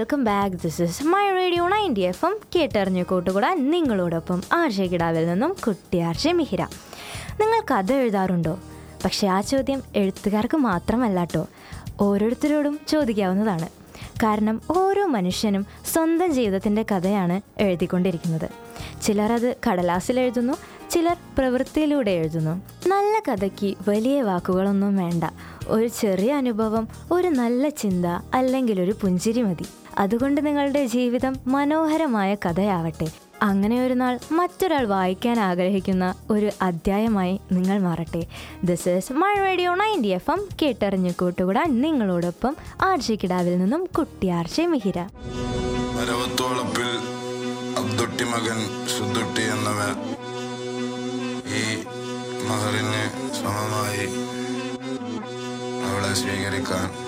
welcome back this is my radio ninety F M കേട്ടറിഞ്ഞു കൂട്ടുകൂടാൻ നിങ്ങളോടൊപ്പം ആർഷ കിടാവിൽ നിന്നും കുട്ടി ആർഷ മിഹിര നിങ്ങൾ കഥ എഴുതാറുണ്ടോ പക്ഷേ ആ ചോദ്യം എഴുത്തുകാർക്ക് മാത്രമല്ല കേട്ടോ ഓരോരുത്തരോടും ചോദിക്കാവുന്നതാണ് കാരണം ഓരോ മനുഷ്യനും സ്വന്തം ജീവിതത്തിൻ്റെ കഥയാണ് എഴുതിക്കൊണ്ടിരിക്കുന്നത് ചിലർ അത് കടലാസിൽ എഴുതുന്നു ചിലർ പ്രവൃത്തിയിലൂടെ എഴുതുന്നു നല്ല കഥയ്ക്ക് വലിയ വാക്കുകളൊന്നും വേണ്ട ഒരു ചെറിയ അനുഭവം ഒരു നല്ല ചിന്ത അല്ലെങ്കിൽ ഒരു പുഞ്ചിരി മതി അതുകൊണ്ട് നിങ്ങളുടെ ജീവിതം മനോഹരമായ കഥയാവട്ടെ അങ്ങനെ ഒരു നാൾ മറ്റൊരാൾ വായിക്കാൻ ആഗ്രഹിക്കുന്ന ഒരു അധ്യായമായി നിങ്ങൾ മാറട്ടെ this is my radio ninety F M കേട്ടറിഞ്ഞു കൂട്ടുകൂടാൻ നിങ്ങളോടൊപ്പം ആർജി കിടാവിൽ നിന്നും കുട്ടി ആർജി മിഹിര വരവത്തോളപ്പിൽ അബ്ദുട്ടി മകൻ സുദ്ദുട്ടി എന്നവൻ ഈ മഹറിന് സമമായി അവളെ സ്വീകരിക്കാൻ